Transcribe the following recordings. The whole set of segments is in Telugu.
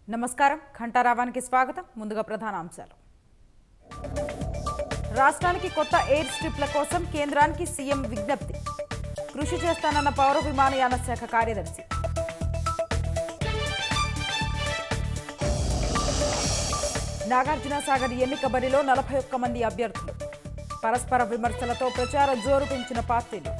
నమస్కారం ఘంటారావానికి స్వాగతం ముందుగా ప్రధాన అంశాలు రాష్ట్రానికి కొత్త ఎయిర్ స్ట్రిప్ల కోసం కేంద్రానికి సీఎం విజ్ఞప్తి కృషి చేస్తానన్న పౌర విమానయాన శాఖ కార్యదర్శి నాగార్జున సాగర్ ఎన్నిక బరిలో నలభై ఒక్క మంది అభ్యర్థులు పరస్పర విమర్శలతో ప్రచార జోరు పెంచిన పార్టీలు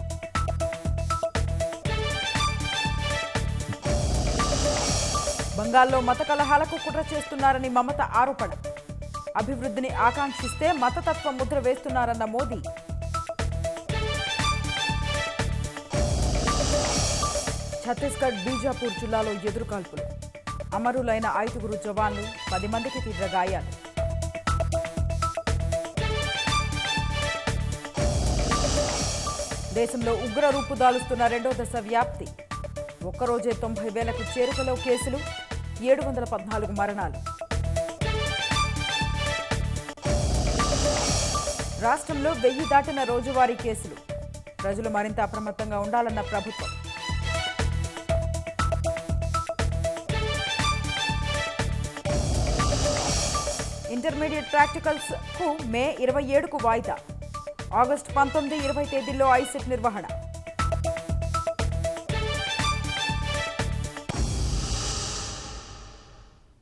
బంగాల్లో మత కలహాలకు కుట్ర చేస్తున్నారని మమత ఆరోపణ అభివృద్ధిని ఆకాంక్షిస్తే మతతత్వ ముద్ర వేస్తున్నారన్న మోదీ ఛత్తీస్గఢ్ బీజాపూర్ జిల్లాలో ఎదురుకాల్పులు అమరులైన ఐదుగురు జవాన్లు పది మందికి తీవ్ర గాయాలు దేశంలో ఉగ్ర రూపు దాలుస్తున్న రెండో దశ వ్యాప్తి ఒక్కరోజే తొంభై వేలకు చేరుకలో కేసులు ఏడు వందల పద్నాలుగు మరణాలు రాష్ట్రంలో వెయ్యి దాటిన రోజువారీ కేసులు ప్రజలు మరింత అప్రమత్తంగా ఉండాలన్న ప్రభుత్వం ఇంటర్మీడియట్ ప్రాక్టికల్స్ కు మే ఇరవై ఏడుకు వాయిదా ఆగస్టు పంతొమ్మిది ఇరవై తేదీల్లో ఐసెట్ నిర్వహణ